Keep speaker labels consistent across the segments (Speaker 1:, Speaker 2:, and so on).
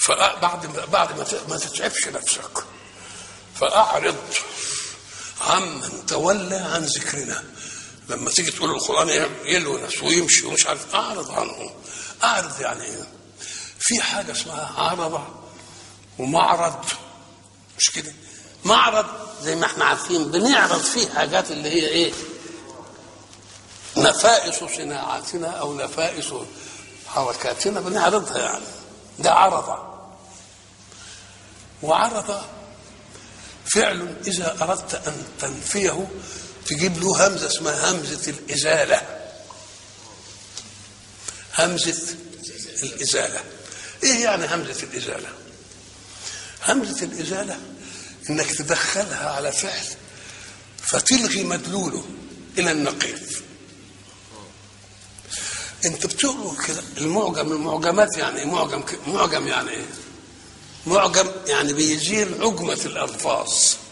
Speaker 1: فبعد ما بعد ما ت- ما تتعبش نفسك فاعرض عمن تولى عن ذكرنا لما تيجي تقول القران يلوي نفسه ويمشي ومش عارف اعرض عنه اعرض يعني ايه في حاجه اسمها عرضه ومعرض مش كده معرض زي ما احنا عارفين بنعرض فيه حاجات اللي هي ايه نفائس صناعاتنا او نفائس حركاتنا بنعرضها يعني ده عرض وعرض فعل اذا اردت ان تنفيه تجيب له همزه اسمها همزه الازاله همزه الازاله ايه يعني همزه الازاله همزه الازاله انك تدخلها على فعل فتلغي مدلوله الى النقيض انت بتقروا كده المعجم المعجمات يعني إيه؟ معجم ك- معجم يعني ايه معجم يعني بيزيل عجمة الألفاظ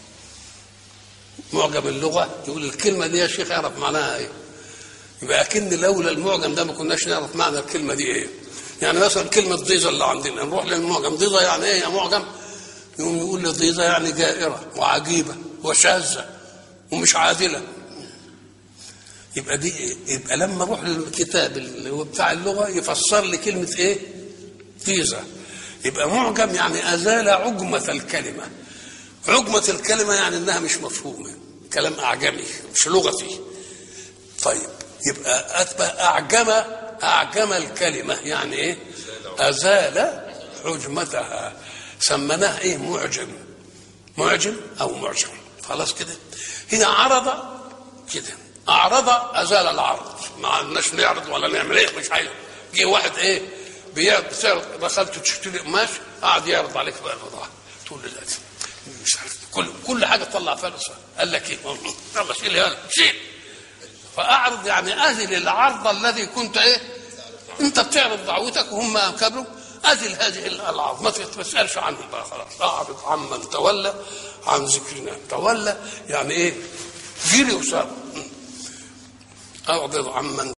Speaker 1: معجم اللغة يقول الكلمة دي يا شيخ اعرف معناها ايه يبقى أكن لولا المعجم ده ما كناش نعرف معنى الكلمة دي ايه يعني مثلا كلمة ضيزة اللي عندنا نروح للمعجم ضيزة يعني ايه يا معجم يقوم يقول لي ضيزة يعني جائرة وعجيبة وشاذة ومش عادلة يبقى دي إيه؟ يبقى لما اروح للكتاب اللي هو بتاع اللغه يفسر لي كلمه ايه؟ ضيزه يبقى معجم يعني ازال عجمه الكلمه عجمه الكلمه يعني انها مش مفهومه كلام اعجمي مش لغتي طيب يبقى اتبع اعجم اعجم الكلمه يعني ايه؟ ازال حجمتها سميناه ايه؟ معجم معجم او معجم خلاص كده هنا عرض كده اعرض ازال العرض ما عندناش نعرض ولا نعمل ايه مش عايز جه واحد ايه بيعرض بتعرض دخلت تشتري قماش قعد يعرض عليك بقى البضاعه تقول له لا مش عارف كل كل حاجه تطلع فيها الاسعار. قال لك ايه يلا شيل يلا شيل فاعرض يعني اذل العرض الذي كنت ايه انت بتعرض دعوتك وهم كبروا اذل هذه الالعاب ما تسالش عنهم بقى خلاص اعرض عمن تولى عن ذكرنا تولى يعني ايه جري وساب اعرض عمن